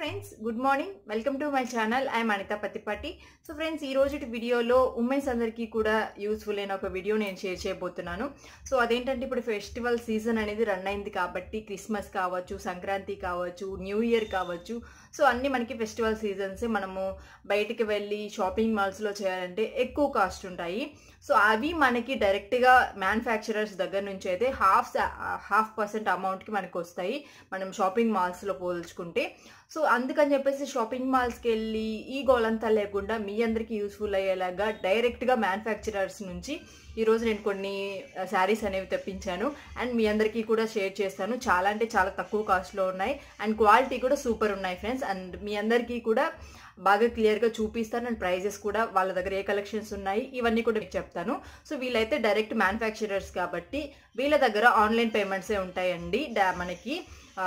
friends good morning welcome to my channel I'm Anitha Pattipati so friends ఈ రోజు వీడియోలో women's అందరికీ కూడా యూస్ఫుల్ అయిన ఒక వీడియో నేను షేర్ చేయబోతున్నాను సో అదేంటంటే ఇప్పుడు ఫెస్టివల్ సీజన్ అనేది రన్ అయింది కాబట్టి క్రిస్మస్ కావచ్చు సంక్రాంతి కావచ్చు న్యూ ఇయర్ కావచ్చు సో అన్ని మనకి ఫెస్టివల్ సీజన్స్ మనము బయటికి వెళ్ళి షాపింగ్ మాల్స్లో చేయాలంటే ఎక్కువ కాస్ట్ ఉంటాయి సో అవి మనకి డైరెక్ట్గా మ్యానుఫ్యాక్చరర్స్ దగ్గర నుంచి అయితే హాఫ్ హాఫ్ పర్సెంట్ అమౌంట్కి మనకు వస్తాయి మనం షాపింగ్ మాల్స్లో పోల్చుకుంటే సో అందుకని చెప్పేసి షాపింగ్ మాల్స్కి వెళ్ళి ఈ గోలంతా లేకుండా మీ అందరికీ యూస్ఫుల్ అయ్యేలాగా డైరెక్ట్గా మ్యానుఫ్యాక్చరర్స్ నుంచి ఈరోజు నేను కొన్ని శారీస్ అనేవి తెప్పించాను అండ్ మీ అందరికీ కూడా షేర్ చేస్తాను చాలా అంటే చాలా తక్కువ కాస్ట్లో ఉన్నాయి అండ్ క్వాలిటీ కూడా సూపర్ ఉన్నాయి ఫ్రెండ్స్ అండ్ మీ అందరికీ కూడా బాగా క్లియర్గా చూపిస్తాను అండ్ ప్రైజెస్ కూడా వాళ్ళ దగ్గర ఏ కలెక్షన్స్ ఉన్నాయి ఇవన్నీ కూడా మీకు చెప్తాను సో వీళ్ళైతే డైరెక్ట్ మ్యానుఫ్యాక్చరర్స్ కాబట్టి వీళ్ళ దగ్గర ఆన్లైన్ పేమెంట్సే ఉంటాయండి మనకి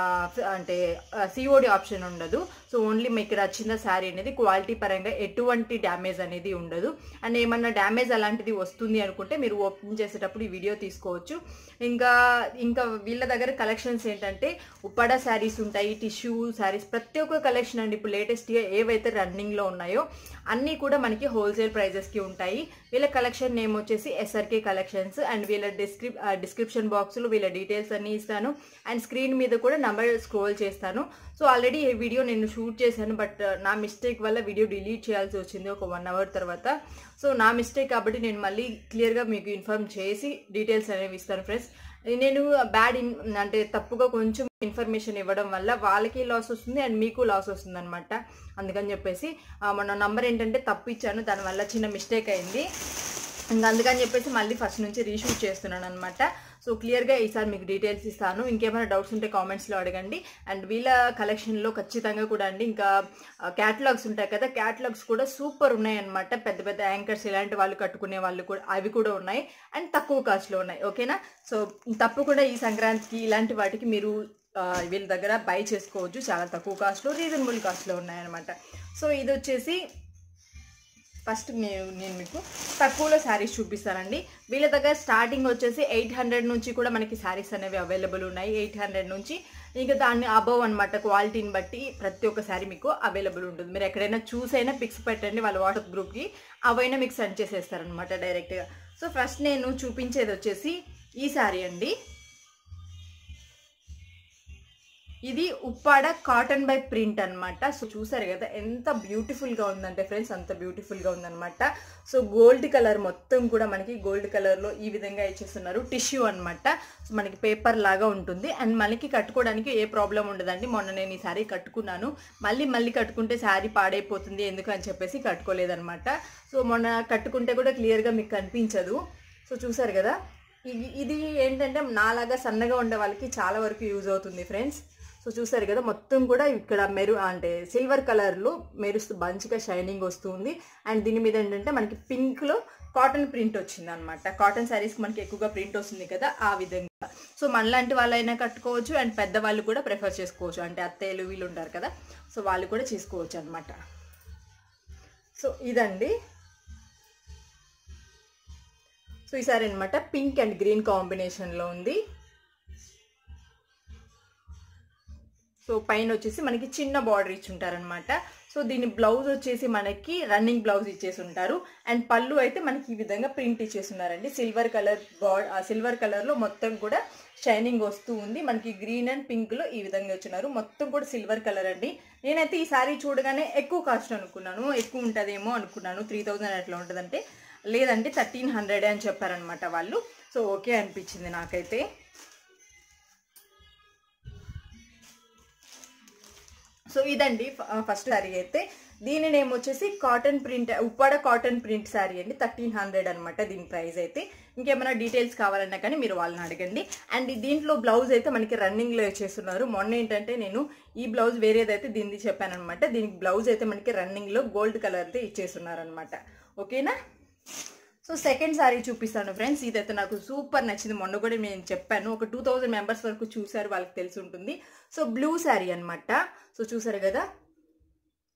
అంటే సిఓడి ఆప్షన్ ఉండదు సో ఓన్లీ మీకు నచ్చిన శారీ అనేది క్వాలిటీ పరంగా ఎటువంటి డ్యామేజ్ అనేది ఉండదు అండ్ ఏమన్నా డ్యామేజ్ అలాంటిది వస్తుంది అనుకుంటే మీరు ఓపెన్ చేసేటప్పుడు ఈ వీడియో తీసుకోవచ్చు ఇంకా ఇంకా వీళ్ళ దగ్గర కలెక్షన్స్ ఏంటంటే ఉప్పాడ శారీస్ ఉంటాయి టిష్యూ శారీస్ ప్రతి ఒక్క కలెక్షన్ అండి ఇప్పుడు లేటెస్ట్గా ఏవైతే రన్నింగ్లో ఉన్నాయో అన్నీ కూడా మనకి హోల్సేల్ ప్రైజెస్కి ఉంటాయి వీళ్ళ కలెక్షన్ నేమ్ వచ్చేసి ఎస్ఆర్కే కలెక్షన్స్ అండ్ వీళ్ళ డిస్క్రిప్ డిస్క్రిప్షన్ బాక్స్లో వీళ్ళ డీటెయిల్స్ అన్నీ ఇస్తాను అండ్ స్క్రీన్ మీద కూడా నెంబర్ స్క్రోల్ చేస్తాను సో ఆల్రెడీ ఈ వీడియో నేను షూట్ చేశాను బట్ నా మిస్టేక్ వల్ల వీడియో డిలీట్ చేయాల్సి వచ్చింది ఒక వన్ అవర్ తర్వాత సో నా మిస్టేక్ కాబట్టి నేను మళ్ళీ క్లియర్గా మీకు ఇన్ఫార్మ్ చేసి డీటెయిల్స్ అనేవి ఇస్తాను ఫ్రెండ్స్ నేను బ్యాడ్ ఇన్ అంటే తప్పుగా కొంచెం ఇన్ఫర్మేషన్ ఇవ్వడం వల్ల వాళ్ళకి లాస్ వస్తుంది అండ్ మీకు లాస్ వస్తుంది అనమాట అందుకని చెప్పేసి మన నంబర్ ఏంటంటే తప్పు ఇచ్చాను దానివల్ల చిన్న మిస్టేక్ అయింది ఇంకా అందుకని చెప్పేసి మళ్ళీ ఫస్ట్ నుంచి రీషూట్ చేస్తున్నాను అనమాట సో క్లియర్గా ఈసారి మీకు డీటెయిల్స్ ఇస్తాను ఇంకేమైనా డౌట్స్ ఉంటే కామెంట్స్లో అడగండి అండ్ వీళ్ళ కలెక్షన్లో ఖచ్చితంగా కూడా అండి ఇంకా క్యాటలాగ్స్ ఉంటాయి కదా క్యాటలాగ్స్ కూడా సూపర్ ఉన్నాయి అనమాట పెద్ద పెద్ద యాంకర్స్ ఇలాంటి వాళ్ళు కట్టుకునే వాళ్ళు కూడా అవి కూడా ఉన్నాయి అండ్ తక్కువ కాస్ట్లో ఉన్నాయి ఓకేనా సో తప్పకుండా ఈ సంక్రాంతికి ఇలాంటి వాటికి మీరు వీళ్ళ దగ్గర బై చేసుకోవచ్చు చాలా తక్కువ కాస్ట్లో రీజనబుల్ కాస్ట్లో ఉన్నాయన్నమాట సో ఇది వచ్చేసి ఫస్ట్ నేను నేను మీకు తక్కువలో శారీస్ చూపిస్తానండి వీళ్ళ దగ్గర స్టార్టింగ్ వచ్చేసి ఎయిట్ హండ్రెడ్ నుంచి కూడా మనకి శారీస్ అనేవి అవైలబుల్ ఉన్నాయి ఎయిట్ హండ్రెడ్ నుంచి ఇంకా దాన్ని అబవ్ అనమాట క్వాలిటీని బట్టి ప్రతి ఒక్క శారీ మీకు అవైలబుల్ ఉంటుంది మీరు ఎక్కడైనా చూసైనా పిక్స్ పెట్టండి వాళ్ళ వాట్సాప్ గ్రూప్కి అవైనా మీకు సెండ్ చేసేస్తారనమాట డైరెక్ట్గా సో ఫస్ట్ నేను చూపించేది వచ్చేసి ఈ శారీ అండి ఇది ఉప్పాడ కాటన్ బై ప్రింట్ అనమాట సో చూసారు కదా ఎంత బ్యూటిఫుల్గా ఉందంటే ఫ్రెండ్స్ అంత బ్యూటిఫుల్గా ఉందనమాట సో గోల్డ్ కలర్ మొత్తం కూడా మనకి గోల్డ్ కలర్లో ఈ విధంగా ఇచ్చేస్తున్నారు టిష్యూ అనమాట సో మనకి పేపర్ లాగా ఉంటుంది అండ్ మనకి కట్టుకోవడానికి ఏ ప్రాబ్లం ఉండదండి మొన్న నేను ఈ శారీ కట్టుకున్నాను మళ్ళీ మళ్ళీ కట్టుకుంటే శారీ పాడైపోతుంది ఎందుకు అని చెప్పేసి కట్టుకోలేదనమాట సో మొన్న కట్టుకుంటే కూడా క్లియర్గా మీకు కనిపించదు సో చూసారు కదా ఇది ఏంటంటే నాలాగా సన్నగా ఉండే వాళ్ళకి చాలా వరకు యూజ్ అవుతుంది ఫ్రెండ్స్ సో చూసారు కదా మొత్తం కూడా ఇక్కడ మెరు అంటే సిల్వర్ కలర్లో మెరుస్తూ మంచిగా షైనింగ్ వస్తుంది అండ్ దీని మీద ఏంటంటే మనకి పింక్లో కాటన్ ప్రింట్ వచ్చింది అనమాట కాటన్ శారీస్కి మనకి ఎక్కువగా ప్రింట్ వస్తుంది కదా ఆ విధంగా సో మనలాంటి వాళ్ళైనా కట్టుకోవచ్చు అండ్ పెద్దవాళ్ళు కూడా ప్రిఫర్ చేసుకోవచ్చు అంటే అత్తయ్యలు వీళ్ళు ఉంటారు కదా సో వాళ్ళు కూడా చేసుకోవచ్చు అనమాట సో ఇదండి సో ఈసారి అనమాట పింక్ అండ్ గ్రీన్ కాంబినేషన్లో ఉంది సో పైన వచ్చేసి మనకి చిన్న బార్డర్ ఇచ్చి ఉంటారనమాట సో దీని బ్లౌజ్ వచ్చేసి మనకి రన్నింగ్ బ్లౌజ్ ఇచ్చేసి ఉంటారు అండ్ పళ్ళు అయితే మనకి ఈ విధంగా ప్రింట్ ఇచ్చేసి ఉన్నారండి సిల్వర్ కలర్ బాడ్ సిల్వర్ కలర్లో మొత్తం కూడా షైనింగ్ వస్తూ ఉంది మనకి గ్రీన్ అండ్ పింక్లో ఈ విధంగా వచ్చినారు మొత్తం కూడా సిల్వర్ కలర్ అండి నేనైతే ఈ సారీ చూడగానే ఎక్కువ కాస్ట్ అనుకున్నాను ఎక్కువ ఉంటుందేమో అనుకున్నాను త్రీ థౌజండ్ అట్లా ఉంటుందంటే లేదంటే థర్టీన్ హండ్రెడ్ అని చెప్పారనమాట వాళ్ళు సో ఓకే అనిపించింది నాకైతే సో ఇదండి ఫస్ట్ శారీ అయితే దీని నేమ్ వచ్చేసి cotton print Uppada cotton print sari అండి థర్టీన్ హండ్రెడ్ అనమాట దీని ప్రైస్ అయితే ఇంకేమైనా డీటెయిల్స్ కావాలన్నా కానీ మీరు వాళ్ళని అడగండి అండ్ దీంట్లో బ్లౌజ్ అయితే మనకి రన్నింగ్లో ఇచ్చేస్తున్నారు మొన్న ఏంటంటే నేను ఈ బ్లౌజ్ వేరేదైతే దీన్ని చెప్పాను అనమాట దీనికి బ్లౌజ్ అయితే మనకి రన్నింగ్లో గోల్డ్ కలర్ది ఇచ్చేస్తున్నారు అనమాట ఓకేనా సో సెకండ్ శారీ చూపిస్తాను ఫ్రెండ్స్ ఇదైతే నాకు సూపర్ నచ్చింది మొన్న కూడా నేను చెప్పాను ఒక టూ థౌజండ్ మెంబర్స్ వరకు చూసారు వాళ్ళకి తెలిసి ఉంటుంది సో బ్లూ శారీ అనమాట సో చూసారు కదా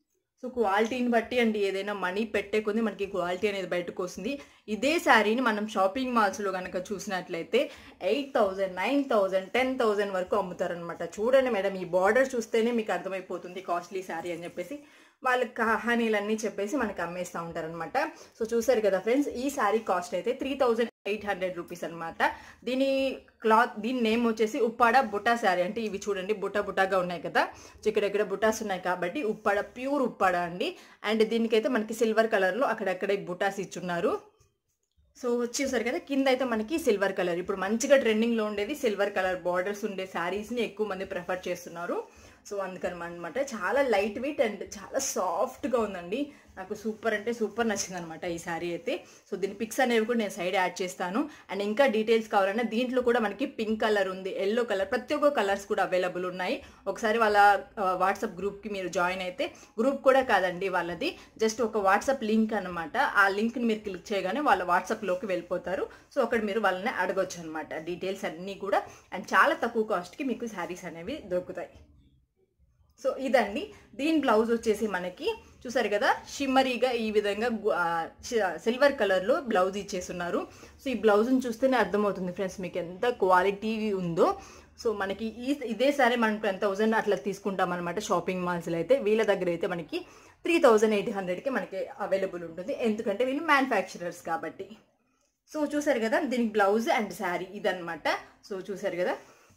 సో క్వాలిటీని బట్టి అండి ఏదైనా మనీ పెట్టే కొద్ది మనకి క్వాలిటీ అనేది బయటకు వస్తుంది ఇదే శారీని మనం షాపింగ్ మాల్స్లో కనుక చూసినట్లయితే eight thousand nine thousand ten thousand వరకు అమ్ముతారనమాట చూడండి మేడం ఈ బార్డర్ చూస్తేనే మీకు అర్థమైపోతుంది కాస్ట్లీ శారీ అని చెప్పేసి వాళ్ళ కహానీలన్నీ చెప్పేసి మనకి అమ్మేస్తూ ఉంటారనమాట సో చూసారు కదా ఫ్రెండ్స్ ఈ శారీ కాస్ట్ అయితే three thousand eight hundred rupees అనమాట దీని క్లాత్ దీని నేమ్ వచ్చేసి ఉప్పాడ బుట్టా శారీ అంటే ఇవి చూడండి బుట్ట బుట్టాగా ఉన్నాయి కదా సో ఇక్కడ ఇక్కడ బుటాస్ ఉన్నాయి కాబట్టి ఉప్పాడ ప్యూర్ ఉప్పాడ అండి అండ్ దీనికైతే మనకి సిల్వర్ కలర్లో అక్కడక్కడ బుటాస్ ఇచ్చున్నారు సో వచ్చేసరి కదా కింద అయితే మనకి సిల్వర్ కలర్ ఇప్పుడు మంచిగా ట్రెండింగ్లో ఉండేది సిల్వర్ కలర్ బార్డర్స్ ఉండే శారీస్ని ఎక్కువ మంది ప్రిఫర్ చేస్తున్నారు సో అందుకని అనమాట చాలా లైట్ వెయిట్ అండ్ చాలా సాఫ్ట్గా ఉందండి నాకు సూపర్ అంటే సూపర్ నచ్చింది అనమాట ఈ శారీ అయితే సో దీని పిక్స్ అనేవి కూడా నేను సైడ్ యాడ్ చేస్తాను అండ్ ఇంకా డీటెయిల్స్ కావాలన్నా దీంట్లో కూడా మనకి పింక్ కలర్ ఉంది ఎల్లో కలర్ ప్రతి ఒక్క కలర్స్ కూడా అవైలబుల్ ఉన్నాయి ఒకసారి వాళ్ళ వాట్సాప్ గ్రూప్కి మీరు జాయిన్ అయితే గ్రూప్ కూడా కాదండి వాళ్ళది జస్ట్ ఒక వాట్సాప్ లింక్ అనమాట ఆ లింక్ని మీరు క్లిక్ చేయగానే వాళ్ళ వాట్సాప్లోకి వెళ్ళిపోతారు సో అక్కడ మీరు వాళ్ళని అడగొచ్చు అనమాట డీటెయిల్స్ అన్నీ కూడా అండ్ చాలా తక్కువ కాస్ట్కి మీకు శారీస్ అనేవి దొరుకుతాయి సో ఇదండి దీని బ్లౌజ్ వచ్చేసి మనకి చూసారు కదా షిమ్మరీగా ఈ విధంగా సిల్వర్ కలర్లో బ్లౌజ్ ఇచ్చేస్తున్నారు సో ఈ బ్లౌజ్ని చూస్తేనే అర్థమవుతుంది ఫ్రెండ్స్ మీకు ఎంత క్వాలిటీ ఉందో సో మనకి ఈ ఇదే సరే మనం టెన్ థౌజండ్ అట్లా తీసుకుంటాం అనమాట షాపింగ్ మాల్స్లో అయితే వీళ్ళ దగ్గర అయితే మనకి త్రీ థౌజండ్ ఎయిట్ హండ్రెడ్కి మనకి అవైలబుల్ ఉంటుంది ఎందుకంటే వీళ్ళు మ్యానుఫ్యాక్చరర్స్ కాబట్టి సో చూసారు కదా దీనికి బ్లౌజ్ అండ్ శారీ ఇదనమాట సో చూసారు కదా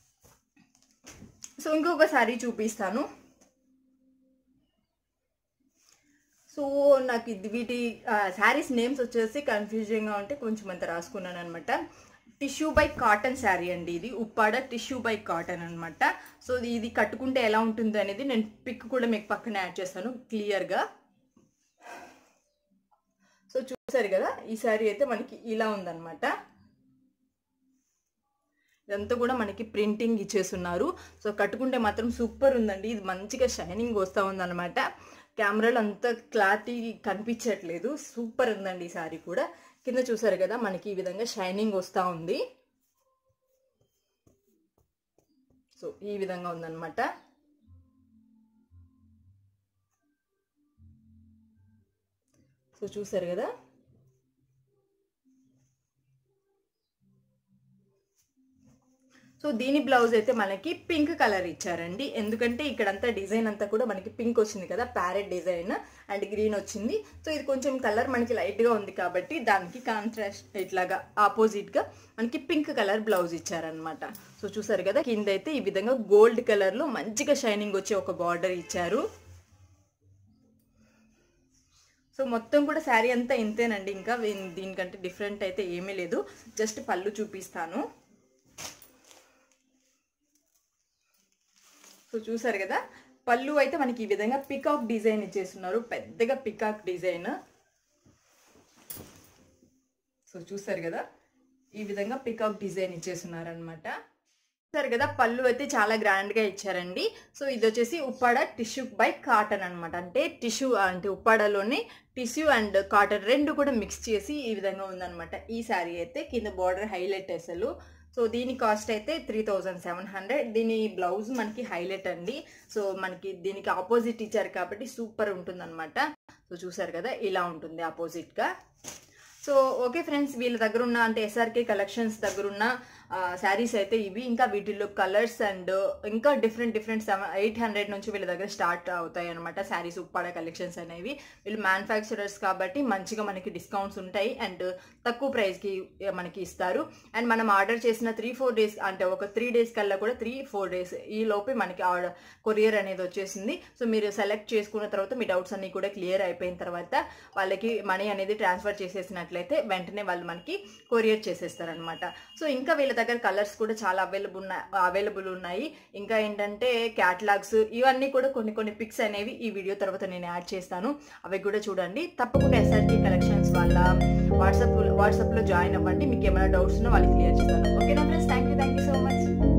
సో ఇంకొక శారీ చూపిస్తాను సో నాకు ఇది వీటి శారీస్ నేమ్స్ వచ్చేసి కన్ఫ్యూజింగ్గా ఉంటే కొంచెం అంత రాసుకున్నాను అనమాట టిష్యూ బై కాటన్ శారీ అండి ఇది ఉప్పాడ టిష్యూ బై కాటన్ అనమాట సో ఇది కట్టుకుంటే ఎలా ఉంటుంది అనేది నేను పిక్ కూడా మీకు పక్కన యాడ్ చేస్తాను క్లియర్గా సో చూసారు కదా ఈ శారీ అయితే మనకి ఇలా ఉందన్నమాట ఇదంతా కూడా మనకి ప్రింటింగ్ ఇచ్చేస్తున్నారు సో కట్టుకుంటే మాత్రం సూపర్ ఉందండి ఇది మంచిగా షైనింగ్ వస్తూ ఉందన్నమాట కెమెరాలో అంత క్లారిటీ కనిపించట్లేదు సూపర్ ఉందండి ఈ సారీ కూడా కింద చూసారు కదా మనకి ఈ విధంగా షైనింగ్ వస్తూ ఉంది సో ఈ విధంగా ఉందన్నమాట సో చూసారు కదా సో దీని బ్లౌజ్ అయితే మనకి పింక్ కలర్ ఇచ్చారండి ఎందుకంటే ఇక్కడంతా డిజైన్ అంతా కూడా మనకి పింక్ వచ్చింది కదా ప్యారెట్ డిజైన్ అండ్ గ్రీన్ వచ్చింది సో ఇది కొంచెం కలర్ మనకి లైట్గా ఉంది కాబట్టి దానికి కాంట్రాస్ట్ ఇట్లాగా ఆపోజిట్గా మనకి పింక్ కలర్ బ్లౌజ్ ఇచ్చారనమాట సో చూసారు కదా కింద అయితే ఈ విధంగా గోల్డ్ కలర్లో మంచిగా షైనింగ్ వచ్చే ఒక బార్డర్ ఇచ్చారు సో మొత్తం కూడా శారీ అంతా ఇంతేనండి ఇంకా దీనికంటే డిఫరెంట్ అయితే ఏమీ లేదు జస్ట్ పళ్ళు చూపిస్తాను సో చూసారు కదా పళ్ళు అయితే మనకి ఈ విధంగా పికాక్ డిజైన్ ఇచ్చేస్తున్నారు పెద్దగా పికాక్ డిజైన్ సో చూసారు కదా ఈ విధంగా పికాక్ డిజైన్ ఇచ్చేస్తున్నారు అనమాట చూసారు కదా పళ్ళు అయితే చాలా గ్రాండ్గా ఇచ్చారండి సో ఇది వచ్చేసి ఉప్పాడ టిష్యూ బై కాటన్ అనమాట అంటే టిష్యూ అంటే ఉప్పాడలోనే టిష్యూ అండ్ కాటన్ రెండు కూడా మిక్స్ చేసి ఈ విధంగా ఉందన్నమాట ఈ శారీ అయితే కింద బార్డర్ హైలైట్ అసలు సో దీని కాస్ట్ అయితే త్రీ థౌజండ్ సెవెన్ హండ్రెడ్ దీని బ్లౌజ్ మనకి హైలైట్ అండి సో మనకి దీనికి ఆపోజిట్ ఇచ్చారు కాబట్టి సూపర్ ఉంటుందన్నమాట సో చూసారు కదా ఇలా ఉంటుంది ఆపోజిట్గా సో ఓకే ఫ్రెండ్స్ వీళ్ళ దగ్గర ఉన్న అంటే ఎస్ఆర్కే కలెక్షన్స్ దగ్గర ఉన్న శారీస్ అయితే ఇవి ఇంకా వీటిల్లో కలర్స్ అండ్ ఇంకా different different seven eight hundred నుంచి వీళ్ళ దగ్గర స్టార్ట్ అవుతాయి అనమాట శారీస్ ఉప్పాడ కలెక్షన్స్ అనేవి వీళ్ళు మ్యానుఫ్యాక్చరర్స్ కాబట్టి మంచిగా మనకి డిస్కౌంట్స్ ఉంటాయి అండ్ తక్కువ ప్రైస్కి మనకి ఇస్తారు అండ్ మనం ఆర్డర్ చేసిన త్రీ ఫోర్ డేస్ అంటే ఒక త్రీ డేస్ కల్లా కూడా త్రీ ఫోర్ డేస్ ఈ లోపే మనకి ఆర్డర్ కొరియర్ అనేది వచ్చేసింది సో మీరు సెలెక్ట్ చేసుకున్న తర్వాత మీ డౌట్స్ అన్నీ కూడా క్లియర్ అయిపోయిన తర్వాత వాళ్ళకి మనీ అనేది ట్రాన్స్ఫర్ చేసేసినట్లయితే వెంటనే వాళ్ళు మనకి కొరియర్ చేసేస్తారనమాట సో ఇంకా వీళ్ళ దగ్గర కలర్స్ కూడా చాలా అవైలబుల్ ఉన్నాయి అవైలబుల్ ఉన్నాయి ఇంకా ఏంటంటే క్యాటలాగ్స్ ఇవన్నీ కూడా కొన్ని కొన్ని పిక్స్ అనేవి ఈ వీడియో తర్వాత నేను యాడ్ చేస్తాను అవి కూడా చూడండి తప్పకుండా ఎస్ఆర్టీ కలెక్షన్స్ వాళ్ళ వాట్సాప్ వాట్సాప్లో జాయిన్ అవ్వండి మీకు ఏమైనా డౌట్స్ ఉన్నా వాళ్ళకి క్లియర్ చేస్తాను ఓకేనా friends thank you thank you so much